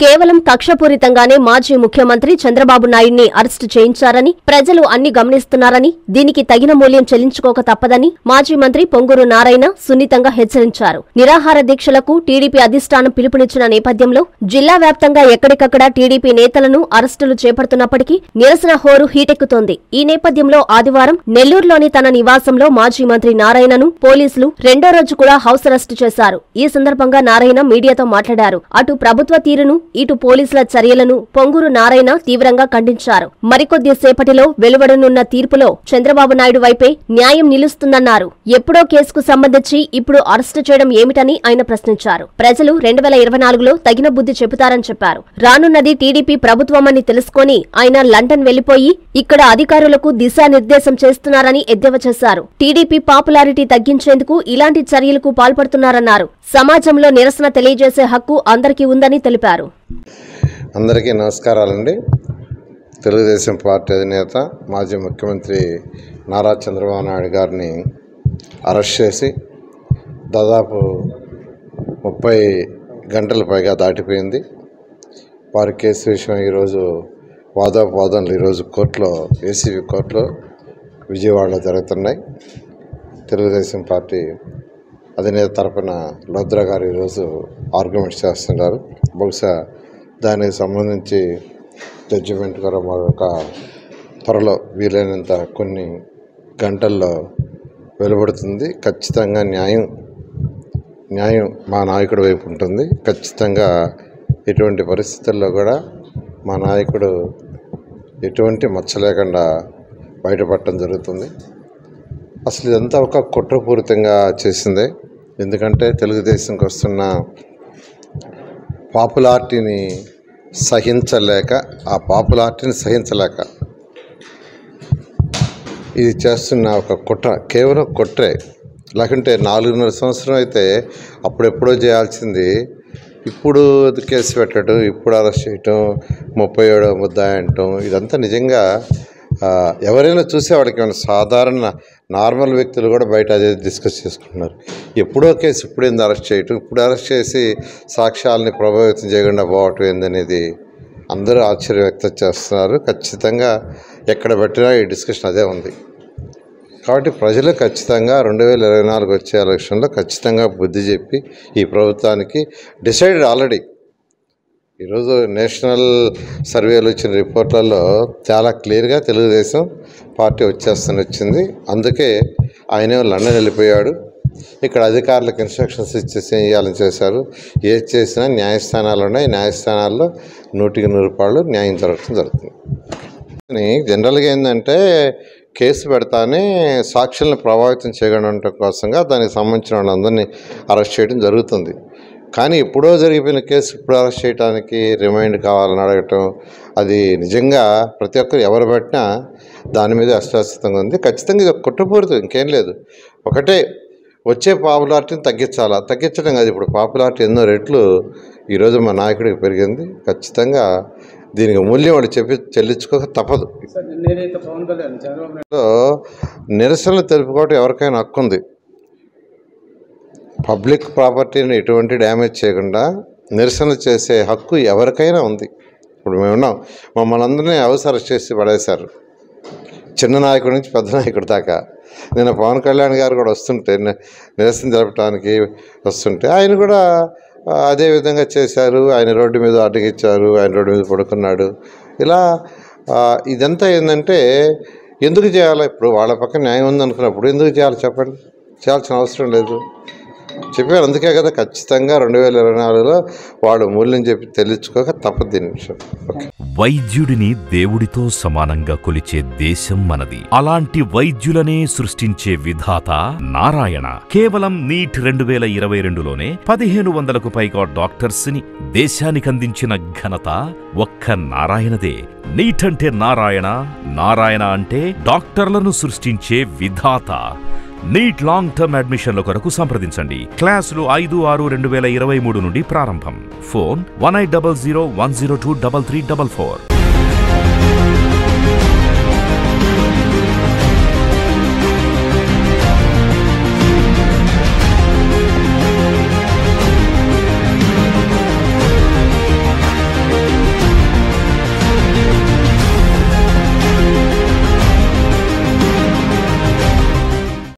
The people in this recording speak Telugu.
కేవలం కక్షపూరితంగానే మాజీ ముఖ్యమంత్రి చంద్రబాబు నాయుడిని అరెస్టు చేయించారని ప్రజలు అన్ని గమనిస్తున్నారని దీనికి తగిన మూల్యం చెల్లించుకోక తప్పదని మాజీ మంత్రి పొంగూరు నారాయణ సున్నితంగా హెచ్చరించారు నిరాహార దీక్షలకు టీడీపీ అధిష్టానం పిలుపునిచ్చిన నేపథ్యంలో జిల్లా వ్యాప్తంగా ఎక్కడికక్కడ టీడీపీ నేతలను అరెస్టులు చేపడుతున్నప్పటికీ నిరసన హోరు హీటెక్కుతోంది ఈ నేపథ్యంలో ఆదివారం నెల్లూరులోని తన నివాసంలో మాజీ మంత్రి నారాయణను పోలీసులు రెండో రోజు కూడా హౌస్ అరెస్టు చేశారు ఈ సందర్భంగా నారాయణ మీడియాతో మాట్లాడారు అటు ప్రభుత్వ తీరును ఇటు పోలీసుల చర్యలను పొంగూరు నారాయణ తీవ్రంగా ఖండించారు మరికొద్ది సేపటిలో వెలువడనున్న తీర్పులో చంద్రబాబు నాయుడు వైపే న్యాయం నిలుస్తుందన్నారు ఎప్పుడో కేసుకు సంబంధించి ఇప్పుడు అరెస్టు చేయడం ఏమిటని ఆయన ప్రశ్నించారు ప్రజలు రెండు వేల ఇరవై నాలుగులో తగిన బుద్ధి చెబుతారని చెప్పారు రానున్నది టీడీపీ ప్రభుత్వమని తెలుసుకొని ఆయన లండన్ వెళ్లిపోయి ఇక్కడ అధికారులకు దిశానిర్దేశం చేస్తున్నారని ఎద్దేవా చేశారు టీడీపీ పాపులారిటీ తగ్గించేందుకు ఇలాంటి చర్యలకు పాల్పడుతున్నారన్నారు సమాజంలో నిరసన తెలియజేసే హక్కు అందరికీ ఉందని తెలిపారు అందరికీ నమస్కారాలండి తెలుగుదేశం పార్టీ అధినేత మాజీ ముఖ్యమంత్రి నారా చంద్రబాబు నాయుడు గారిని అరెస్ట్ చేసి దాదాపు ముప్పై గంటల పైగా దాటిపోయింది వారి కేసు విషయం ఈరోజు వాదోపవాదనలు ఈరోజు కోర్టులో ఏసీబీ కోర్టులో విజయవాడలో జరుగుతున్నాయి తెలుగుదేశం పార్టీ అధినేత తరపున లోద్రా గారు ఈరోజు ఆర్గ్యుమెంట్స్ చేస్తున్నారు బహుశా దానికి సంబంధించి జడ్జిమెంట్ కూడా మరొక త్వరలో వీలైనంత కొన్ని గంటల్లో వెలువడుతుంది ఖచ్చితంగా న్యాయం న్యాయం మా నాయకుడి వైపు ఉంటుంది ఖచ్చితంగా ఎటువంటి పరిస్థితుల్లో కూడా మా నాయకుడు ఎటువంటి మచ్చ లేకుండా బయటపడటం జరుగుతుంది అసలు ఇదంతా ఒక కుట్రపూరితంగా చేసిందే ఎందుకంటే తెలుగుదేశంకి వస్తున్న పాపులారిటీని సహించలేక ఆ పాపులారిటీని సహించలేక ఇది చేస్తున్న ఒక కుట్ర కేవలం కుట్రే లేకుంటే నాలుగున్నర సంవత్సరం అయితే అప్పుడెప్పుడో చేయాల్సింది ఇప్పుడు కేసు పెట్టడం ఇప్పుడు అరెస్ట్ చేయటం ముప్పై ఏడో ముద్దాయి అంటాం ఇదంతా నిజంగా ఆ, ఎవరైనా చూసేవాడికి ఏమైనా సాధారణ నార్మల్ వ్యక్తులు కూడా బయట అదే డిస్కస్ చేసుకుంటున్నారు ఎప్పుడో కేసు ఇప్పుడు ఏంది అరెస్ట్ చేయటం ఇప్పుడు అరెస్ట్ చేసి సాక్ష్యాలని ప్రభావితం చేయకుండా పోవటం ఏందనేది అందరూ ఆశ్చర్యం వ్యక్తం చేస్తున్నారు ఖచ్చితంగా ఎక్కడ పెట్టినా ఈ డిస్కషన్ అదే ఉంది కాబట్టి ప్రజలు ఖచ్చితంగా రెండు వేల ఇరవై నాలుగు వచ్చే ఎలక్షన్లో ఖచ్చితంగా బుద్ధి చెప్పి ఈ ప్రభుత్వానికి డిసైడెడ్ ఆల్రెడీ ఈరోజు నేషనల్ సర్వేలు వచ్చిన రిపోర్ట్లలో చాలా క్లియర్గా తెలుగుదేశం పార్టీ వచ్చేస్తూనే వచ్చింది అందుకే ఆయనే లండన్ వెళ్ళిపోయాడు ఇక్కడ అధికారులకు ఇన్స్ట్రక్షన్స్ ఇచ్చేసి చేయాలని చేశారు ఏది చేసినా న్యాయస్థానాలు ఉన్నాయి న్యాయస్థానాల్లో నూటికి నూరు పాళ్ళు న్యాయం జరగడం జరుగుతుంది కానీ జనరల్గా ఏంటంటే కేసు పెడతానే సాక్షులను ప్రభావితం చేయడం కోసంగా దానికి సంబంధించిన వాళ్ళందరినీ అరెస్ట్ చేయడం జరుగుతుంది కానీ ఎప్పుడో జరిగిపోయిన కేసు ఇప్పుడు అరెస్ట్ చేయడానికి రిమైండ్ కావాలని అడగటం అది నిజంగా ప్రతి ఒక్కరు ఎవరు పెట్టినా దాని మీద అశాశ్వతంగా ఉంది ఖచ్చితంగా ఇది ఒక కుట్రపూరితం ఇంకేం లేదు ఒకటే వచ్చే పాపులారిటీని తగ్గించాలా తగ్గించడం కాదు ఇప్పుడు పాపులారిటీ ఎన్నో రెట్లు ఈరోజు మా నాయకుడికి పెరిగింది ఖచ్చితంగా దీనికి మూల్యం వాడు చెప్పి చెల్లించుకోక తప్పదు సార్ నేనైతే పవన్ కళ్యాణ్ చంద్రబాబు నాయుడు లో నిరసనలు తెలుపుకోవటం ఎవరికైనా హక్కు ఉంది పబ్లిక్ ప్రాపర్టీని ఎటువంటి డ్యామేజ్ చేయకుండా నిరసన చేసే హక్కు ఎవరికైనా ఉంది ఇప్పుడు మేము ఉన్నాం మమ్మల్ని అందరినీ అవసరం చేసి పడేశారు చిన్న నాయకుడి నుంచి పెద్ద నాయకుడి దాకా నేను పవన్ కళ్యాణ్ గారు కూడా వస్తుంటే ని- నిరసన జరపడానికి వస్తుంటే ఆయన కూడా ఆ, అదే విధంగా చేశారు ఆయన రోడ్డు మీద అడ్డగిచ్చారు ఆయన రోడ్డు మీద పడుకున్నాడు ఇలా ఆ, ఇదంతా ఏంటంటే ఎందుకు చేయాలి ఇప్పుడు వాళ్ళ పక్కన న్యాయం ఉందనుకున్నప్పుడు ఎందుకు చేయాలి చెప్పండి చేయాల్సిన అవసరం లేదు చెప్పారు అందుకే కదా ఖచ్చితంగా రెండు వేల ఇరవై నాలుగులో వాడు మూల్యం చెప్పి తెలుసుకోక తప్పదు దీని విషయం ఓకే వైద్యుడిని దేవుడితో సమానంగా కొలిచే దేశం మనది అలాంటి వైద్యులనే సృష్టించే విధాత నారాయణ కేవలం నీట్ రెండు వేల ఇరవై రెండులోనే పదిహేను వందలకు పైగా డాక్టర్స్ ని దేశానికందించిన ఘనత ఒక్క నారాయణదే నీట్ అంటే నారాయణ నారాయణ అంటే డాక్టర్లను సృష్టించే విధాత నీట్ లాంగ్ టర్మ్ అడ్మిషన్ల కొరకు సంప్రదించండి క్లాసులు ఐదు ఆరు రెండు వేల ఇరవై మూడు నుండి ప్రారంభం phone one eight double zero one zero two double three double four